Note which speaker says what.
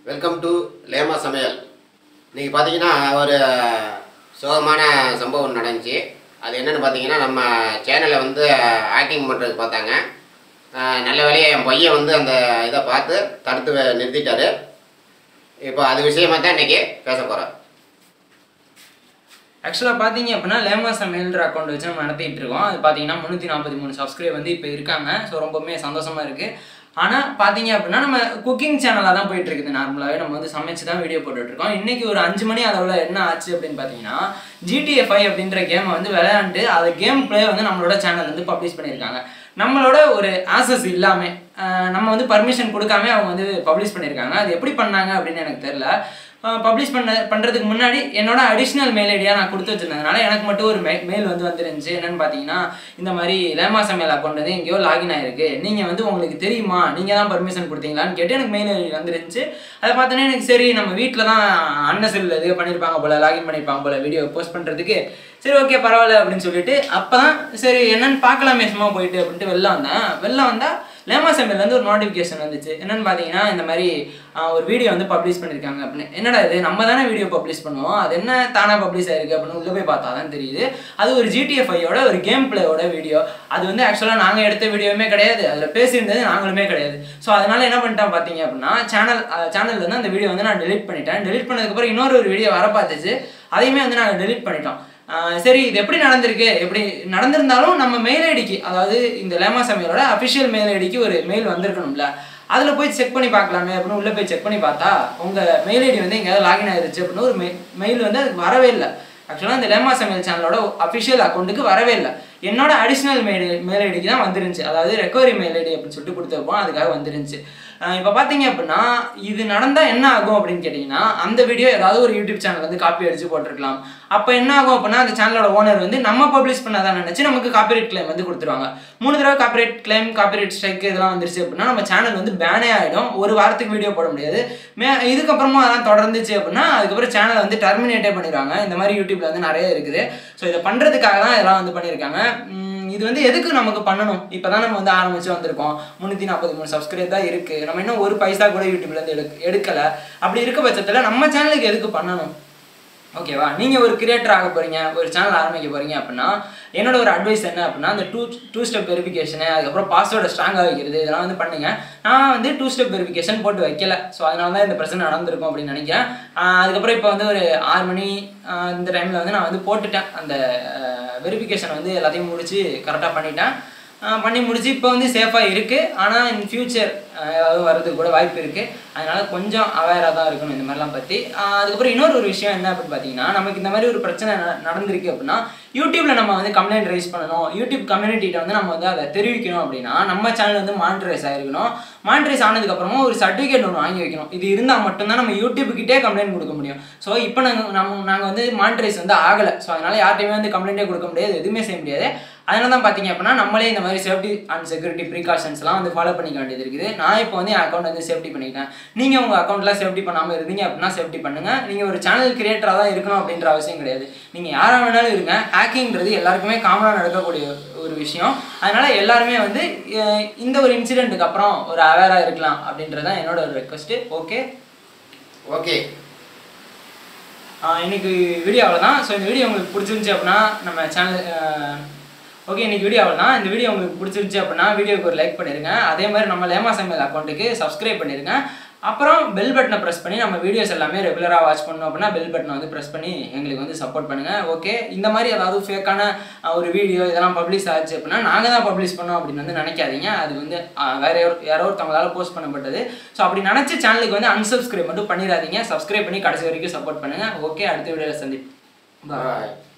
Speaker 1: Welcome to லேமா சமையல் இன்னைக்கு பார்த்தீங்கன்னா ஒரு சோகமான சம்பவம் நடந்துச்சு அது என்னென்னு பார்த்தீங்கன்னா நம்ம சேனலில் வந்து ஆக்டிங் பண்ணுறது பார்த்தாங்க ஆஹ் நல்ல வேலையை என் பையன் வந்து அந்த இதை பார்த்து தடுத்து வே- நிறுத்திட்டாரு இப்போ அது விஷயமா தான் இன்னைக்கு பேச போகிறோம்
Speaker 2: ஆக்சுவலாக பார்த்தீங்க அப்படின்னா லேமா சமையல்ன்ற அக்கௌண்ட் வச்சு நம்ம நடத்திட்டு இருக்கோம் அது பார்த்தீங்கன்னா முந்நூற்றி நாற்பத்தி மூணு சப்ஸ்கிரைப் வந்து இப்போ இருக்காங்க ஸோ ரொம்பவுமே சந்தோஷமா இருக்குது ஆனால் பார்த்தீங்க அப்படின்னா நம்ம குக்கிங் சேனலாக தான் போயிட்டு இருக்குது நார்மலாகவே நம்ம வந்து சமைச்சு தான் வீடியோ போட்டுட்டு இருக்கோம் இன்னைக்கு ஒரு அஞ்சு மணி அளவில் என்ன ஆச்சு அப்படின்னு பார்த்தீங்கன்னா ஜிடிஎஃப்ஐ அப்படின்ற கேமை வந்து விளையாண்டு அதை கேம் ப்ளே வந்து நம்மளோட சேனல் வந்து பப்ளிஷ் பண்ணியிருக்காங்க நம்மளோட ஒரு ஆசஸ் இல்லாமல் நம்ம வந்து பர்மிஷன் கொடுக்காம அவங்க வந்து பப்ளிஷ் பண்ணியிருக்காங்க அது எப்படி பண்ணாங்க அப்படின்னு எனக்கு தெரில பப்ளிஷ் பண்ண பண்ணுறதுக்கு முன்னாடி என்னோட அடிஷ்னல் மெயில் ஐடியா நான் கொடுத்து வச்சிருந்ததுனால எனக்கு மட்டும் ஒரு மெ மெயில் வந்து வந்துருந்துச்சு என்னன்னு பார்த்தீங்கன்னா இந்த மாதிரி லேமா சமையல் அக்கௌண்ட் வந்து எங்கேயோ லாகின் ஆயிருக்கு நீங்கள் வந்து உங்களுக்கு தெரியுமா நீங்கள் தான் பர்மிஷன் கொடுத்தீங்களான்னு கேட்டு எனக்கு மெயில் ஐடி வந்துருந்துச்சு அதை பார்த்தோன்னே எனக்கு சரி நம்ம வீட்டில் தான் அன்னசில் இது பண்ணியிருப்பாங்க போல லாகின் பண்ணியிருப்பாங்க போல வீடியோ போஸ்ட் பண்ணுறதுக்கு சரி ஓகே பரவாயில்ல அப்படின்னு சொல்லிட்டு அப்போ தான் சரி என்னன்னு பார்க்கலாமே சும்மா போயிட்டு அப்படின்ட்டு வெளில வந்தேன் வெளில வந்தால் லேமா சமையல்லேருந்து ஒரு நோட்டிஃபிகேஷன் வந்துச்சு என்னன்னு பார்த்தீங்கன்னா இந்த மாதிரி ஆஹ், ஒரு வீடியோ வந்து பப்ளிஷ் பண்ணியிருக்காங்க அப்படின்னு என்னடா இது நம்ம தானே வீடியோ பப்ளிஷ் பண்ணுவோம் அது என்ன தானாக பப்ளிஷ் ஆயிருக்கு அப்படின்னு உள்ளே போய் பார்த்தா தான் தெரியுது அது ஒரு ஜிடிஎஃப்ஐயோட ஒரு கேம் பிளேயோட வீடியோ அது வந்து ஆக்சுவலாக நாங்கள் எடுத்த வீடியோவுமே கிடையாது அதில் பேசியிருந்தது நாங்களுமே கிடையாது ஸோ அதனால என்ன பண்ணிட்டேன் பார்த்தீங்க அப்படின்னா சேனல் சேனல்ல இருந்து அந்த வீடியோ வந்து நான் டெலிட் பண்ணிட்டேன் டெலிட் பண்ணதுக்கப்புறம் இன்னொரு ஒரு வீடியோ வர பார்த்துச்சு அதையுமே வந்து நாங்கள் டெலிட் பண்ணிட்டோம் ஆஹ் சரி இது எப்படி நடந்திருக்கு எப்படி நடந்திருந்தாலும் நம்ம மெயில் ஐடிக்கு அதாவது இந்த லேமா சமையலோட அஃபிஷியல் மெயில் ஐடிக்கு ஒரு மெயில் வந்திருக்கணும்ல அதில் போய் செக் பண்ணி பார்க்கலாமே அப்படின்னு உள்ளே போய் செக் பண்ணி பார்த்தா உங்கள் மெயில் ஐடி வந்து எங்கேயாவது லாகின் ஆயிருச்சு அப்படின்னு ஒரு மெயில் வந்து அதுக்கு வரவே இல்லை ஆக்சுவலாக இந்த லேமா சமையல் சேனலோட அஃபிஷியல் அக்கௌண்ட்டுக்கு வரவே இல்லை என்னோட அடிஷ்னல் மெயில் மெயில் ஐடிக்கு தான் வந்துருந்துச்சு அதாவது ரெக்கவரி மெயில் ஐடி அப்படின்னு சொல்லிட்டு கொடுத்துருப்போம் அதுக்காக வந்துருந்துச்சு இப்போ பார்த்தீங்க அப்படின்னா இது நடந்தால் என்ன ஆகும் அப்படின்னு கேட்டிங்கன்னா அந்த வீடியோ ஏதாவது ஒரு யூடியூப் சேனல் வந்து காப்பி அடிச்சு போட்டிருக்கலாம் அப்போ என்ன ஆகும் அப்படின்னா அந்த சேனலோட ஓனர் வந்து நம்ம பப்ளிஷ் பண்ணாதான் நினச்சி நமக்கு காப்பிரைட் கிளைம் வந்து கொடுத்துருவாங்க மூணு தடவை காப்பிரைட் கிளைம் காப்பிரைட் ஸ்ட்ரைக் இதெல்லாம் வந்துருச்சு அப்படின்னா நம்ம சேனல் வந்து பேனே ஆகிடும் ஒரு வாரத்துக்கு வீடியோ போட முடியாது மே இதுக்கப்புறமா அதெல்லாம் தொடர்ந்துச்சு அப்படின்னா அதுக்கப்புறம் சேனலை வந்து டெர்மினேட்டே பண்ணிடுவாங்க இந்த மாதிரி யூடியூப்ல வந்து நிறைய இருக்குது ஸோ இதை பண்ணுறதுக்காக தான் இதெல்லாம் வந்து பண்ணியிருக்காங்க உம், இது வந்து எதுக்கு நமக்கு பண்ணணும் இப்போ தான் நம்ம வந்து ஆரம்பிச்சு வந்திருக்கோம் முந்நூற்றி நாற்பத்தி மூணு சப்ஸ்கிரைப் தான் இருக்குது நம்ம இன்னும் ஒரு பைசா கூட யூடியூப்ல இருந்து எடுக்க எடுக்கலை அப்படி இருக்க பட்சத்தில் நம்ம சேனலுக்கு எதுக்கு பண்ணணும் ஓகேவா நீங்கள் ஒரு கிரியேட்டர் ஆக போகிறீங்க ஒரு சேனல் ஆரம்பிக்க போகிறீங்க அப்படின்னா என்னோட ஒரு அட்வைஸ் என்ன அப்படின்னா அந்த டூ டூ ஸ்டெப் வெரிஃபிகேஷனு அதுக்கப்புறம் பாஸ்வேர்டை ஸ்ட்ராங்காக வைக்கிறது இதெல்லாம் வந்து பண்ணுங்க நான் வந்து டூ ஸ்டெப் வெரிஃபிகேஷன் போட்டு வைக்கல ஸோ அதனால தான் இந்த பிரச்சனை நடந்திருக்கும் அப்படின்னு நினைக்கிறேன் ஆஹ் அதுக்கப்புறம் இப்போ வந்து ஒரு ஆறு மணி ஆஹ் இந்த டைமில் வந்து நான் வந்து போட்டுட்டேன் அந்த வெரிஃபிகேஷன் வந்து எல்லாத்தையும் முடிச்சு கரெக்டாக பண்ணிட்டேன் ஆஹ் பண்ணி முடிச்சு இப்போ வந்து சேஃபாக இருக்குது ஆனால் இன் ஃபியூச்சர் ஏதாவது வர்றதுக்கு கூட வாய்ப்பு இருக்குது அதனால கொஞ்சம் அவேராக தான் இருக்கணும் இந்த மாதிரிலாம் பற்றி அதுக்கப்புறம் இன்னொரு ஒரு விஷயம் என்ன அப்படின்னு பார்த்தீங்கன்னா நமக்கு இந்த மாதிரி ஒரு பிரச்சனை ந- நடந்திருக்கு அப்படின்னா யூடியூப்ல நம்ம வந்து கம்ப்ளைண்ட் ரைஸ் பண்ணணும் யூடியூப் கம்யூனிட்டிகிட்ட வந்து நம்ம வந்து அதை தெரிவிக்கணும் அப்படின்னா நம்ம சேனல் வந்து மானிட்டரைஸ் ஆயிருக்கணும் மானிட்டரைஸ் ஆனதுக்கப்புறமா ஒரு சர்டிஃபிகேட் ஒன்று வாங்கி வைக்கணும் இது இருந்தால் மட்டும்தான் நம்ம யூடியூப்கிட்டே கம்ப்ளைண்ட் கொடுக்க முடியும் ஸோ இப்போ நாங்கள் நம்ம நாங்கள் வந்து மானிட்டரைஸ் வந்து ஆகலை ஸோ அதனால யார்ட்டையுமே வந்து கம்ப்ளைண்ட்டே கொடுக்க முடியாது எதுவுமே செய்ய முடியாது அதனால தான் பார்த்தீங்க அப்படின்னா நம்மளே இந்த மாதிரி சேஃப்டி அண்ட் செக்யூரிட்டி ப்ரீகாஷன்ஸ்லாம் வந்து ஃபாலோ பண்ணிக்க வேண்டியது இருக்குது நான் இப்போ வந்து என் அக்கௌண்ட் வந்து சேஃப்டி பண்ணிட்டேன் நீங்கள் உங்கள் அக்கௌண்ட்லாம் சேஃப்டி பண்ணாமல் இருந்தீங்க அப்படின்னா சேஃப்டி பண்ணுங்கள் நீங்கள் ஒரு சேனல் கிரியேட்டராக தான் இருக்கணும் அப்படின்ற அவசியம் கிடையாது நீங்கள் யாராக வேணாலும் இருங்க ஹேக்கிங்கிறது எல்லாருக்குமே காமனாக நடக்கக்கூடிய ஒரு விஷயம் அதனால எல்லாருமே வந்து அஹ், இந்த ஒரு இன்சிடென்ட்டுக்கு அப்புறம் ஒரு அவேராக இருக்கலாம் அப்படின்றது தான் என்னோட ஒரு ரெக்வஸ்ட்டு ஓகே
Speaker 1: ஓகே
Speaker 2: இன்னைக்கு வீடியோ அவ்வளோதான் ஸோ இந்த வீடியோ உங்களுக்கு பிடிச்சிருந்துச்சி அப்படின்னா நம்ம சேனல் ஓகே இன்னைக்கு வீடியோ அவ்வளோதான் இந்த வீடியோ உங்களுக்கு பிடிச்சிருந்துச்சி அப்படின்னா வீடியோக்கு ஒரு லைக் பண்ணிருங்க அதே மாதிரி நம்ம லேமா சமையல் அக்கௌண்ட்டுக்கு சப்ஸ்கிரைப் பண்ணிருங்க அப்புறம் பெல் பட்டனை ப்ரெஸ் பண்ணி நம்ம வீடியோஸ் எல்லாமே ரெகுலராக வாட்ச் பண்ணோம் அப்படின்னா பெல் பட்டனை வந்து ப்ரெஸ் பண்ணி எங்களுக்கு வந்து சப்போர்ட் பண்ணுங்க ஓகே இந்த மாதிரி ஏதாவது ஃபேக்கான ஒரு வீடியோ இதெல்லாம் பப்ளிஷ் ஆச்சு அப்படின்னா நாங்கள் தான் பப்ளிஷ் பண்ணோம் அப்படின்னு வந்து நினைக்காதீங்க அது வந்து அஹ், வேற யாரோ யாரோ ஒருத்தவங்களால போஸ்ட் பண்ணப்பட்டது ஸோ அப்படி நினச்ச சேனலுக்கு வந்து unsubscribe மட்டும் பண்ணிடாதீங்க சப்ஸ்கிரைப் பண்ணி கடைசி வரைக்கும் சப்போர்ட் பண்ணுங்க ஓகே அடுத்த வீடியோவில் சந்திப்போம் Bye.
Speaker 1: பாய்